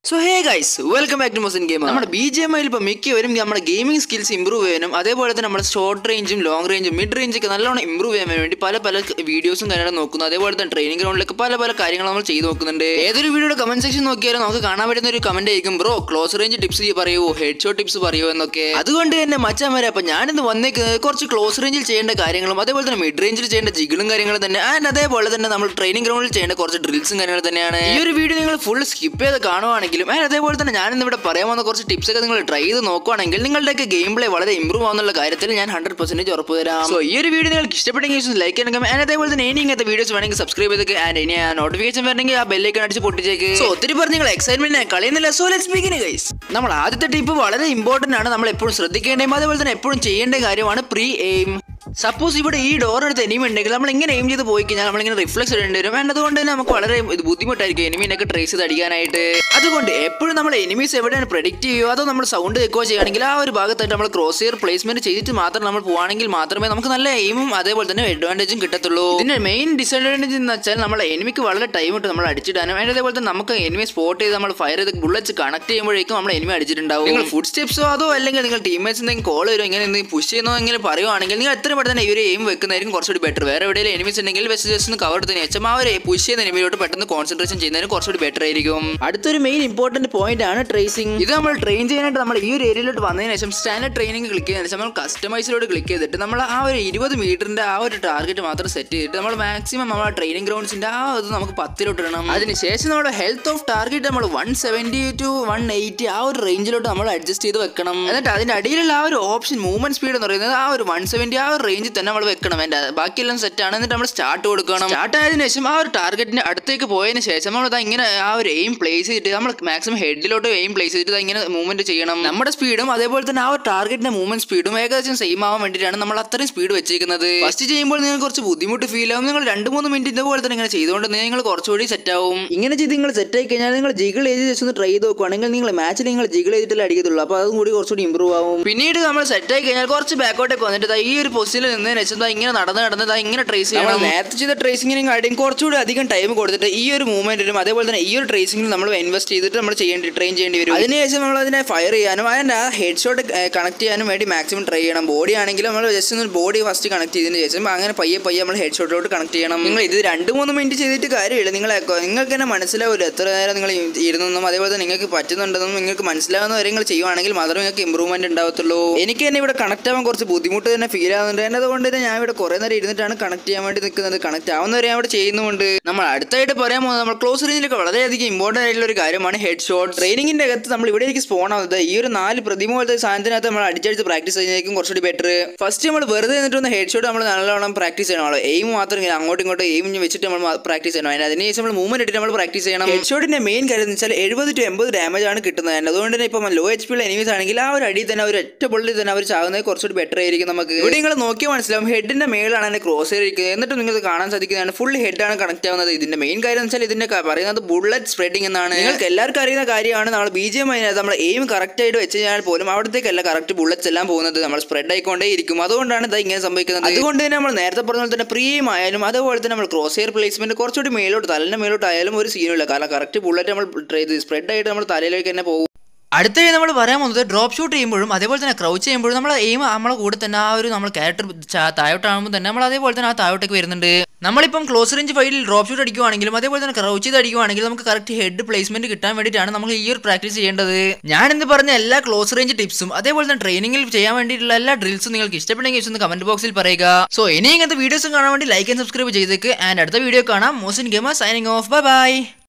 so hey guys welcome back to Mohsin game നമ്മുടെ B G M ഐയിൽ ഇപ്പോൾ മിക്കവരും നമ്മുടെ ഗെയിമിംഗ് സ്കിൽസ് ഇമ്പ്രൂവ് ചെയ്യാനും അതേപോലെ തന്നെ നമ്മുടെ ഷോർട്ട് റേഞ്ചും ലോങ് റേഞ്ചും മിഡ് റേഞ്ച് ഒക്കെ നല്ലോണം ഇമ്പ്രൂവ് ചെയ്യാൻ വേണ്ടി പല പല വീഡിയോസും കാര്യങ്ങളും നോക്കുന്നു അതേപോലെ തന്നെ ട്രെയിനിങ് ഗ്രൗണ്ടിലൊക്കെ പല പല കാര്യങ്ങൾ നമ്മൾ ചെയ്ത് നോക്കുന്നുണ്ട് ഏതൊരു വീഡിയോയുടെ കമന്റ് സെക്ഷൻ നോക്കിയാലും നമുക്ക് കാണാൻ പറ്റുന്ന ഒരു കമന്റ് ആയിരിക്കും ബ്രോ ക്ലോസ് റേഞ്ച് ടിപ്സ് പറയൂ ഹെഡ് ഷോട്ട് ടിപ്സ് പറയൂ എന്നൊക്കെ അതുകൊണ്ട് തന്നെ മച്ചാൻ വരെ അപ്പൊ ഞാനിന്ന് വന്നേക്കുന്നത് കുറച്ച് ക്ലോസ് റേഞ്ചിൽ ചെയ്യേണ്ട കാര്യങ്ങളും അതേപോലെ തന്നെ മിഡ് റേഞ്ചിൽ ചെയ്യേണ്ട ജിഗിളും കാര്യങ്ങളും തന്നെ ആൻഡ് അതേപോലെ തന്നെ നമ്മൾ ട്രെയിനിങ് ഗ്രൗണ്ടിൽ ചെയ്യേണ്ട കുറച്ച് ഡ്രിൽസും കാര്യങ്ങളും തന്നെയാണ് ഈ ഒരു വീഡിയോ നിങ്ങൾ ഫുൾ സ്കിപ്പ് ചെയ്ത് കാണുവാണെങ്കിലും ആൻഡ് അതേപോലെ തന്നെ ഞാനിന്ന് ഇവിടെ പറയാൻ വന്ന കുറച്ച് ടിപ്സ് ഒക്കെ നിങ്ങൾ ട്രൈ ചെയ്ത് നോക്കുവാണെങ്കിൽ നിങ്ങളുടെയൊക്കെ ഗെയിം പ്ലേ വളരെ ഇമ്പ്രൂവ് ആവുന്നുള്ള കാര്യത്തിൽ ഞാൻ ഹൺഡ്രഡ് പെർസെന്റേജ് ഉറപ്പ് തരാം സോ ഈ ഒരു വീഡിയോ നിങ്ങൾക്ക് ഇഷ്ടപ്പെട്ടെങ്കിൽ ലൈക്ക് ചെയ്യണം ആൻഡ് അതേപോലെ തന്നെ ഇനി ഇങ്ങനത്തെ വീഡിയോസ് വേണമെങ്കിൽ സബ്സ്ക്രൈബ് ചെയ്തേക്ക് ആൻഡ് ഇനി നോട്ടിഫിക്കേഷൻ വരണമെങ്കിൽ ആ ബെല്ലേക്ക് അടിച്ച് പൊട്ടിച്ചേക്ക് സോ ഒത്തിരി പറഞ്ഞ് നിങ്ങൾ എക്സൈറ്റ്മെന്റ് കളയുന്നില്ല സോ ലെറ്റ്സ് ബിഗിൻ ഗൈസ് നമ്മൾ ആദ്യത്തെ ടിപ്പ് വളരെ ഇമ്പോർട്ടന്റ് ആണ് നമ്മൾ എപ്പോഴും ശ്രദ്ധിക്കേണ്ടതും അതേപോലെ തന്നെ എപ്പോഴും ചെയ്യേണ്ട കാര്യമാണ് പ്രീ എയിം സപ്പോസ് ഇവിടെ ഈ ഡോർ എടുത്ത് എനിമി ഉണ്ടെങ്കിൽ നമ്മൾ ഇങ്ങനെ എയിം ചെയ്ത് പോയി കഴിഞ്ഞാൽ നമ്മളിങ്ങനെ റിഫ്ലക്സ് ഇടേണ്ടി വരും and അതുകൊണ്ട് തന്നെ നമുക്ക് വളരെ ഇത് ബുദ്ധിമുട്ടായിരിക്കും എനിമീനൊക്കെ ട്രേസ് ചെയ്ത് അടിക്കാനായിട്ട് അതുകൊണ്ട് എപ്പോഴും നമ്മൾ എനിമീസ് എവിടെയാണ് പ്രഡിക്റ്റ് ചെയ്യുകയോ അതോ നമ്മൾ സൗണ്ട് കേൾക്കുകയോ ചെയ്യുകയാണെങ്കിൽ ആ ഒരു ഭാഗത്തായിട്ട് നമ്മൾ ക്രോസ് ഇയർ പ്ലേസ്മെന്റ് ചെയ്തിട്ട് മാത്രം നമ്മൾ പോവാണെങ്കിൽ മാത്രമേ നമുക്ക് നല്ല എയിമും അതേപോലെ തന്നെ അഡ്വാൻറ്റേജും കിട്ടത്തുള്ളൂ ഇതിന്റെ മെയിൻ ഡിസഡ്വാൻറ്റേജ് എന്ന് വെച്ചാൽ നമ്മളെ എനിമിക്ക് വളരെ ടൈം ഇട്ട് നമ്മൾ അടിച്ചിടാനും and അതേപോലെ തന്നെ നമുക്ക് എനിമി സ്പോട്ട് ചെയ്ത് നമ്മൾ ഫയർ ചെയ്ത് ബുള്ളറ്റ്സ് കണക്ട് ചെയ്യുമ്പോഴേക്കും നമ്മൾ എനിമി അടിച്ചിട്ടുണ്ടാവും നിങ്ങൾ ഫുഡ് സ്റ്റെപ്സോ അതോ അല്ലെങ്കിൽ നിങ്ങൾ ടീമേറ്റ്സ് എന്തെങ്കിലും കോൾ വരും ഇങ്ങനെ എന്തെങ്കിലും പുഷ് ചെയ്യുന്നോ എങ്കിലും പറയുവാണെങ്കിൽ നിങ്ങൾ എത്ര പെട്ടെന്ന് ഈ ഒരു എയിം വെക്കുന്നതായിരിക്കും കുറച്ചുകൂടി ബെറ്റർ വേറെ എവിടെയെങ്കിലും എനിമീസ് ഉണ്ടെങ്കിൽ വെച്ച് ജസ്റ്റ് ഒന്ന് കവർ എടുത്തതിന് ശേഷം ആ ഒരു പുഷ് ചെയ്യുന്ന എനിമിയിലോട്ട് പെട്ടെന്ന് കോൺസെൻട്രേഷൻ ചെയ്യുന്നതിന് കുറച്ചുകൂടി ബെറ്റർ ആയിരിക്കും അടുത്തൊരു മെയിൻ ഇമ്പോർട്ടന്റ് പോയിന്റ് ആണ് ട്രേസിംഗ് ഇത് നമ്മൾ ട്രെയിൻ ചെയ്യാനായിട്ട് നമ്മൾ ഈ ഒരു ഏരിയയിലോട്ട് വന്നതിന് ശേഷം സ്റ്റാൻഡേർഡ് ട്രെയിനിങ് ക്ലിക്ക് ചെയ്തതിന് ശേഷം നമ്മൾ കസ്റ്റമൈസിലോട്ട് ക്ലിക്ക് ചെയ്തിട്ട് നമ്മൾ ആ ഒരു ഇരുപത് മീറ്ററിന്റെ ആ ഒരു ടാർഗറ്റ് മാത്രം സെറ്റ് ചെയ്തിട്ട് നമ്മൾ മാക്സിമം നമ്മുടെ ട്രെയിനിങ് ഗ്രൗണ്ട്സിന്റെ ആ ഇത് നമുക്ക് പത്തിലോട്ട് ഇടണം അതിനുശേഷം നമ്മുടെ ഹെൽത്ത് ഓഫ് ടാർഗറ്റ് നമ്മൾ one seventy two one eighty ആ ഒരു റേഞ്ചിലോട്ട് നമ്മൾ അഡ്ജസ്റ്റ് ചെയ്ത് വെക്കണം എന്നിട്ട് അതിന്റെ അടിയിലുള്ള ആ ഒരു ഓപ്ഷൻ മൂവ്മെന്റ് സ്പീഡ് എന്ന് പറയുന്നത് ആ ഒരു വൺ സെവൻറ്റി ആ ഒരു റേഞ്ചിൽ തന്നെ നമ്മൾ വെക്കണം എൻ്റെ ബാക്കിയെല്ലാം സെറ്റ് ആണ് എന്നിട്ട് നമ്മൾ സ്റ്റാർട്ട് കൊടുക്കണം സ്റ്റാർട്ട് ആയതിനു ശേഷം ആ ഒരു ടാർഗറ്റിന് അടുത്തേക്ക് പോയതിന് ശേഷം നമ്മൾ ദാ ഇങ്ങനെ ആ ഒരു എയിം പ്ലേസ് ചെയ്തിട്ട് നമ്മൾ മാക്സിമം ഹെഡിലോട്ട് എയിം പ്ലേസ് ചെയ്തിട്ട് ദാ ഇങ്ങനെ മൂവ്മെന്റ് ചെയ്യണം നമ്മുടെ സ്പീഡും അതേപോലെ തന്നെ ആ ഒരു ടാർഗറ്റിന്റെ മൂവ്മെന്റ് സ്പീഡും ഏകദേശം സെയിം ആവാൻ വേണ്ടിയിട്ടാണ് നമ്മൾ അത്രയും സ്പീഡ് വെച്ചിരിക്കുന്നത് ഫസ്റ്റ് ചെയ്യുമ്പോൾ നിങ്ങൾക്ക് കുറച്ച് ബുദ്ധിമുട്ട് ഫീൽ ആവും നിങ്ങൾ രണ്ട് മൂന്ന് മിനിറ്റ് ഇതുപോലെ തന്നെ ഇങ്ങനെ ചെയ്തുകൊണ്ട് നിങ്ങൾ കുറച്ചുകൂടി സെറ്റ് ആവും ഇങ്ങനെ ചെയ്ത് നിങ്ങൾ സെറ്റ് ആയി കഴിഞ്ഞാൽ നിങ്ങൾ ജിഗിൾ ചെയ്ത് ജസ്റ്റ് ഒന്ന് ട്രൈ ചെയ്ത് നോക്കുവാണെങ്കിൽ നിങ്ങൾ മാച്ചിൽ നിങ്ങൾ ജിഗിൾ ചെയ്തിട്ടല്ലേ അടിക്കത്തുള്ളൂ അപ്പോൾ അതും കൂടി കുറച്ചുകൂടി ഇമ്പ്രൂവ് ആവും പിന്നീട് നമ്മൾ സെറ്റ് ആയി കഴിഞ്ഞാൽ കുറച്ച് ബാക്കോട്ടേക്ക് വന്നിട്ട് ദാ ഈ ഒരു പൊസിഷനിൽ നിന്നതിന് ശേഷം ദാ ഇങ്ങനെ നടന്ന് നടന്ന് ദാ ഇങ്ങനെ ട്രേസ് ചെയ്യണം നേരത്തെ ചെയ്ത ട്രേസിങ്ങിനും കാര്യം കുറച്ചുകൂടി അധികം ടൈം കൊടുത്തിട്ട് ഈ ഒരു മൂവ്മെന്റിലും അതേപോലെ തന്നെ ഈ ഒരു ട്രേസിങ്ങിലും നമ്മൾ ഇൻവെസ്റ്റ് ചെയ്തിട്ട് നമ്മൾ ചെയ്യേണ്ടി ട്രെയിൻ ചെയ്യേണ്ടി വരും അതിനുശേഷം നമ്മൾ അതിനെ ഫയർ ചെയ്യാനും അതിൻ്റെ ആ ഹെഡ് ഷോട്ട് കണക്ട് ചെയ്യാനും വേണ്ടി മാക്സിമം ട്രൈ ചെയ്യണം ബോഡി ആണെങ്കിലും നമ്മൾ ജസ്റ്റ് ഒന്ന് ബോഡി ഫസ്റ്റ് കണക്ട് ചെയ്തതിന് ശേഷം അങ്ങനെ പയ്യെ പയ്യെ നമ്മൾ ഹെഡ് ഷോട്ടിലോട്ട് കണക്ട് ചെയ്യണം നിങ്ങൾ ഇത് രണ്ട് മൂന്ന് മിനിറ്റ് ചെയ്തിട്ട് കാര്യമില്ല നിങ്ങൾ നിങ്ങൾക്ക് തന്നെ മനസ്സിലാവില്ല എത്ര നേരം നിങ്ങൾ ഇരുന്നെന്നും അതേപോലെ തന്നെ നിങ്ങൾക്ക് പറ്റുന്നുണ്ടെന്നും നിങ്ങൾക്ക് മനസ്സിലാവുന്ന വരെ നിങ്ങൾ ചെയ്യുവാണെങ്കിൽ മാത്രമേ നിങ്ങൾക്ക് ഇമ്പ്രൂവ്മെന്റ് ഉണ്ടാവത്തുള്ളൂ എനിക്ക് തന്നെ ഇവിടെ കണക്ട് ആവാൻ കുറച്ച് ബുദ്ധിമുട്ട് തന്നെ ഫീൽ ആവുന്നുണ്ട് and അതുകൊണ്ട് തന്നെ ഞാൻ ഇവിടെ കുറേ നേരം ഇരുന്നിട്ടാണ് കണക്ട് ചെയ്യാൻ വേണ്ടി നിൽക്കുന്നത് കണക്ട് ആവുന്നവരെ ഞാൻ ഇവിടെ ചെയ്യുന്നുമുണ്ട് നമ്മൾ അടുത്തായിട്ട് പറയാൻ പോകുന്നത് നമ്മൾ ക്ലോസ് റേഞ്ചിലൊക്കെ വളരെയധികം ഇമ്പോർട്ടൻ്റ് ആയിട്ടുള്ള ഒരു കാര്യമാണ് ഹെഡ് ഷോട്ട് ട്രെയിനിങ്ങിന്റെ അകത്ത് നമ്മൾ ഇവിടെ എനിക്ക് സ്പോൺ ആവുന്നത് ഈ ഒരു നാല് പ്രതിമ പോലത്തെ സാധനത്തിനകത്ത് നമ്മൾ അടിച്ചടിച്ച് പ്രാക്ടീസ് ചെയ്യുന്നതായിരിക്കും കുറച്ചുകൂടി ബെറ്റർ ഫസ്റ്റ് നമ്മൾ വെറുതെ നിന്നിട്ട് ഒന്ന് ഹെഡ് ഷോട്ട് നമ്മൾ നല്ലോണം പ്രാക്ടീസ് ചെയ്യണം എയിം മാത്രം ഇങ്ങനെ അങ്ങോട്ടും ഇങ്ങോട്ടും എയിം വെച്ചിട്ട് നമ്മൾ പ്രാക്ടീസ് ചെയ്യണം അതിന് അതിനുശേഷം നമ്മൾ മൂവ്മെന്റ് ഇട്ടിട്ട് നമ്മൾ പ്രാക്ടീസ് ചെയ്യണം ഹെഡ് ഷോട്ടിന്റെ മെയിൻ കാര്യം എന്ന് വെച്ചാൽ എഴുപത് ടു എൺപത് ഡാമേജ് ആണ് കിട്ടുന്നത് And അതുകൊണ്ട് തന്നെ ഇപ്പം ലോ എച്ച് പി ഉള്ള എനിമീസ് ആണെങ്കിൽ ആ ഒരു അടി തന്നെ ഒരു ഒറ്റ പൊള്ളിൽ തന്നെ അവർ ചാകുന്നത് കുറച്ചുകൂടി ബെറ്റർ ആയിരിക്കും നമുക്ക് ഇവിടെ നിങ്ങൾ നോക്കിയാൽ മനസ്സിലാവും ഹെഡിന്റെ മേലാണ് അതിന്റെ ക്രോസ് ഇരിക്കുന്നത് എന്നിട്ട് നിങ്ങൾക്ക് കാണാൻ സാധിക്കുന്നതാണ് ഫുൾ ഹെഡാണ് കണക്ട് ആവുന്നത് ഇതിന്റെ മെയിൻ കാര്യം എന്ന് വെച്ചാൽ ഇതിന്റെ ക- പറയുന്നത് ബുള്ളറ്റ് സ്പ്രെഡിംഗ് എന്നാണ് നിങ്ങൾക്ക് എല്ലാവർക്കും അറിയുന്ന കാര്യമാണ് നമ്മൾ ബി ജി എം അതിനകത്ത് നമ്മൾ എയിം കറക്റ്റ് ആയിട്ട് വെച്ച് കഴിഞ്ഞാൽ പോലും അവിടത്തേക്കല്ല കറക്റ്റ് ബുള്ളറ്റ്സ് എല്ലാം പോകുന്നത് നമ്മൾ സ്പ്രെഡ് ആയിക്കൊണ്ടേ ഇരിക്കും അതുകൊണ്ടാണ് ഇത് ഇങ്ങനെ സംഭവിക്കുന്നത് അതുകൊണ്ട് തന്നെ നമ്മൾ നേരത്തെ പറഞ്ഞ പോലെ തന്നെ പ്രീം ആയാലും അതുപോലെ തന്നെ നമ്മൾ ക്രോസ് എയർ പ്ലേസ്മെന്റ് കുറച്ചുകൂടി മേലോട്ട് തലന്റെ മേലോട്ട് ആയാലും ഒരു സീനില്ല കാരണം കറക്റ്റ് ബുള്ളറ്റ് നമ്മൾ സ്പ്രെഡ് ആയിട്ട് നമ്മൾ തലയിലേക്ക് തന്നെ പോകും അടുത്തതായി നമ്മൾ പറയാൻ പോകുന്നത് ഡ്രോപ്പ് ഷൂട്ട് ചെയ്യുമ്പോഴും അതേപോലെ തന്നെ ക്രൗച്ച് ചെയ്യുമ്പോഴും നമ്മൾ എയിം നമ്മളെ കൂടെ തന്നെ ആ ഒരു നമ്മൾ ക്യാരക്ടർ താഴോട്ടാകുമ്പോൾ തന്നെ നമ്മൾ അതേപോലെ തന്നെ ആ താഴോട്ടേക്ക് വരുന്നുണ്ട് നമ്മളിപ്പം ക്ലോസ് റേഞ്ച് ഫൈറ്റിൽ ഡ്രോപ്പ് ഷൂട്ട് അടിക്കുവാണെങ്കിലും അതേപോലെ തന്നെ ക്രൗച്ച് ചെയ്ത് അടിക്കുവാണെങ്കിലും നമുക്ക് കറക്റ്റ് ഹെഡ് പ്ലേസ്മെന്റ് കിട്ടാൻ വേണ്ടിയിട്ടാണ് നമ്മൾ ഈ ഒരു പ്രാക്ടീസ് ചെയ്യേണ്ടത് ഞാൻ എന്ന് പറഞ്ഞ എല്ലാ ക്ലോസ് റേഞ്ച് ടിപ്സും അതേപോലെ തന്നെ ട്രെയിനിങ്ങിൽ ചെയ്യാൻ വേണ്ടിയിട്ടുള്ള എല്ലാ ഡ്രിൽസും നിങ്ങൾക്ക് ഇഷ്ടപ്പെട്ടെങ്കിൽ ഒന്ന് കമന്റ് ബോക്സിൽ പറയുക സോ ഇനി ഇങ്ങനത്തെ വീഡിയോസും കാണാൻ വേണ്ടി ലൈക്ക് ആൻഡ് സബ്സ്ക്രൈബ് ചെയ്തേക്ക് ആൻഡ് അടുത്ത വീഡിയോ കാണാം Mohsin gaming signing off bye by